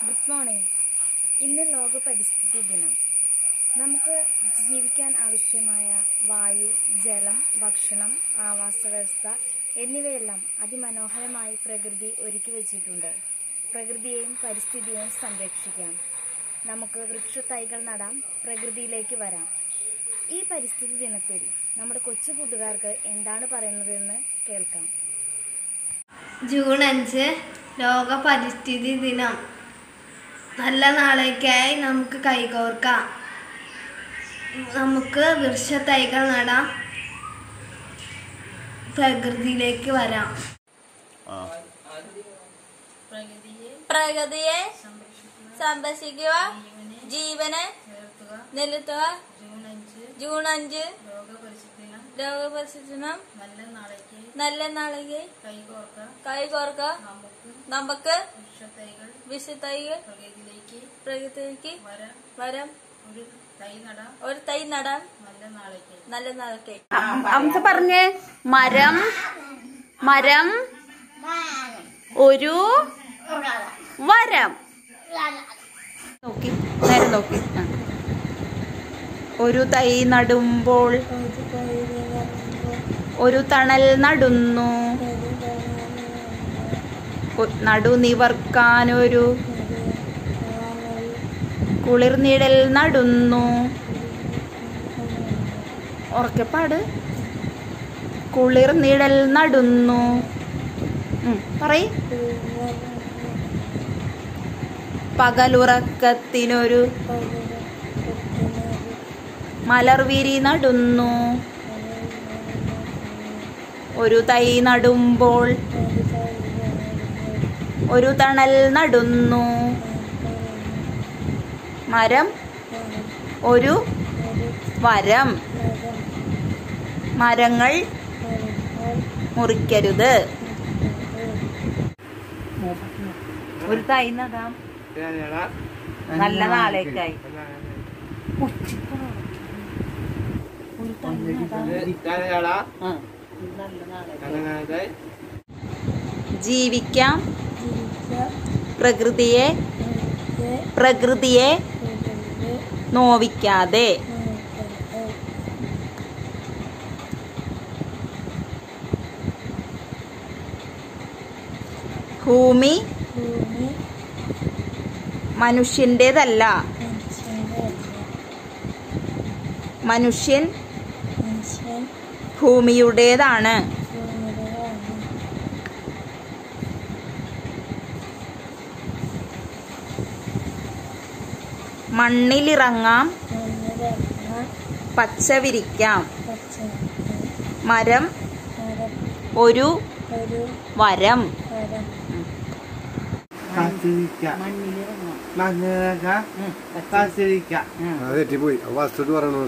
Good morning ഇന്ന് ലോക പരിസ്ഥിതി ദിനം നമുക്ക് ജീവിക്കാൻ ആവശ്യമായ വായു ജലം ഭക്ഷണം ആവാസ വ്യവസ്ഥ എന്നിവയെല്ലാം അതിമനോഹരമായി പ്രകൃതി ഒരുക്കി വച്ചിട്ടുണ്ട് പ്രകൃതിയെയും പരിസ്ഥിതിയെയും സംരക്ഷിക്കാം നമുക്ക് വൃക്ഷത്തൈകൾ നടാം പ്രകൃതിയിലേക്ക് വരാം ഈ പരിസ്ഥിതി ദിനത്തിൽ നമ്മുടെ കൊച്ചു കൂട്ടുകാർക്ക് എന്താണ് പറയുന്നതെന്ന് കേൾക്കാം ജൂൺ അഞ്ച് ലോക പരിസ്ഥിതി ദിനം നല്ല നാളേക്കായി നമുക്ക് കൈകോർക്കാം നമുക്ക് വൃക്ഷത്തൈകൾ നടാം പ്രകൃതിയിലേക്ക് വരാം പ്രകൃതിയെ സംരക്ഷിക്കുക ജീവനെ നിലത്തുക ജൂൺ അഞ്ച് രോഗപരിസ്ഥിതി ദിനം നല്ല നാളേക്ക് കൈകോർക്ക നമുക്ക് വിഷത്തൈകൾ പ്രകൃതിയിലേക്ക് വരം ഒരു തൈ നടാം നല്ല നാളേക്ക് അംസ പറഞ്ഞേ മരം മരം ഒരു വരം നോക്കി നേരെ നോക്കി ആ. ഒരു തൈ നടുമ്പോൾ ഒരു തണൽ നടുന്നു ഒ- നടു നിവർക്കാനൊരു കുളിർനിഴൽ നടുന്നു ഉറക്കെപ്പാട് കുളിർനിഴൽ നടുന്നു ഉം, പറയ് പകലുറക്കത്തിനൊരു മലർവിരി നടുന്നു ഒരു തൈ നടുമ്പോൾ ഒരു തണൽ നടുന്നു മരം ഒരു വരം മരങ്ങൾ മുറിക്കരുത് ഒരു തൈ നടാം നല്ല നാളേക്കായി ജീവിക്കാം പ്രകൃതിയെ പ്രകൃതിയെ നോവിക്കാതെ ഭൂമി മനുഷ്യൻ്റെതല്ല മനുഷ്യൻ ഭൂമിയുടേതാണ് മണ്ണിലിറങ്ങാം പച്ച വിരിക്കാം മരം ഒരു വരം അത് തെറ്റിപ്പോയി ഫസ്റ്റ് പറയണു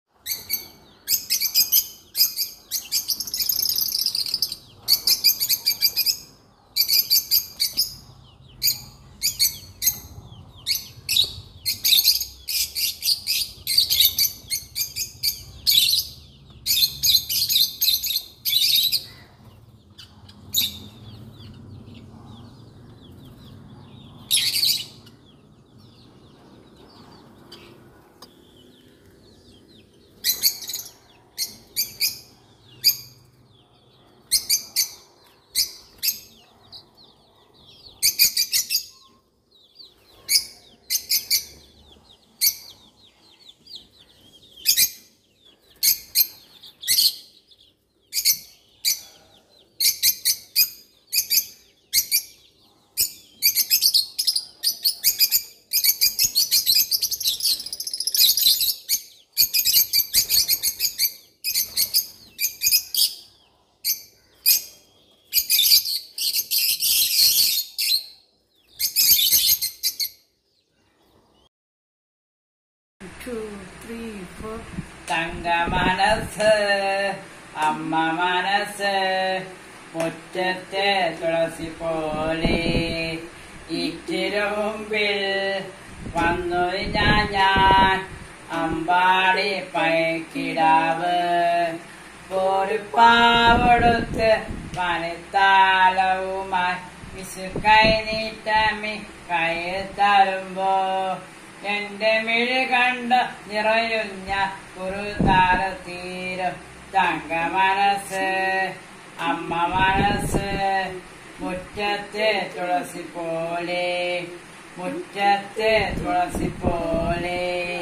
തങ്ക മനസ്സ് അമ്മ മനസ്സ് മുറ്റത്തെ തുളസി പോലെ ഇറ്റിരു മുമ്പിൽ വന്നു ഞാൻ ഞാൻ അമ്പാടി പയക്കിടാവ് ഒരു പാവെടുത്ത് പണിത്താലവുമായി മിസ് കൈ നീട്ടമി കൈ തരുമ്പോ എന്റെ മിഴി കണ്ട് നിറയുന്ന ഒരു താരതീരം തങ്ക മനസ്സ് അമ്മ മനസ്സ് മുറ്റത്തെ തുളസി പോലെ മുറ്റത്തെ തുളസി പോലെ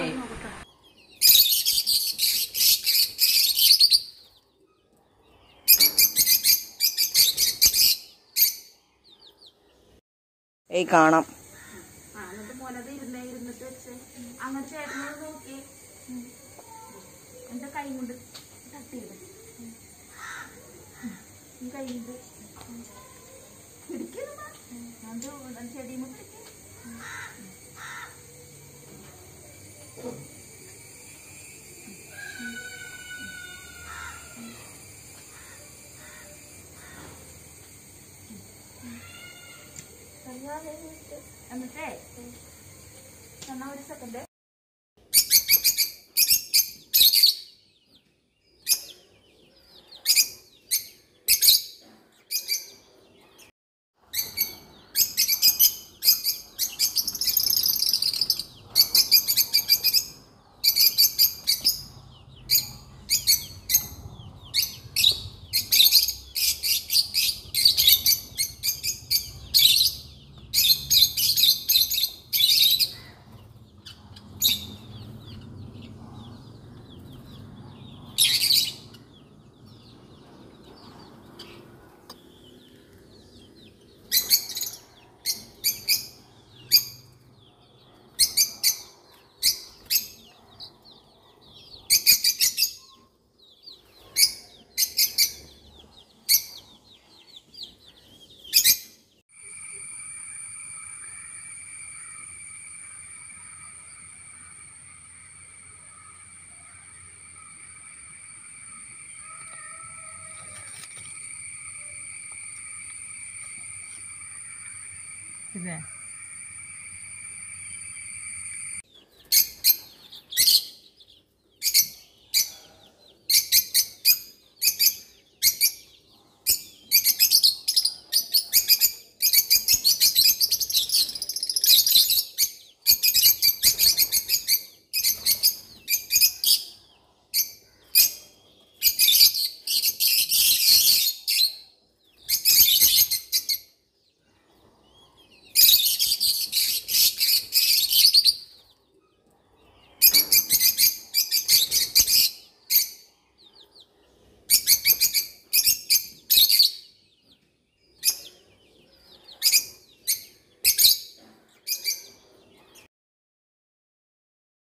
ഏയ് കാണാം എന്നിട്ടേ എന്നാ ഒരു സെക്കൻഡ് ഇത്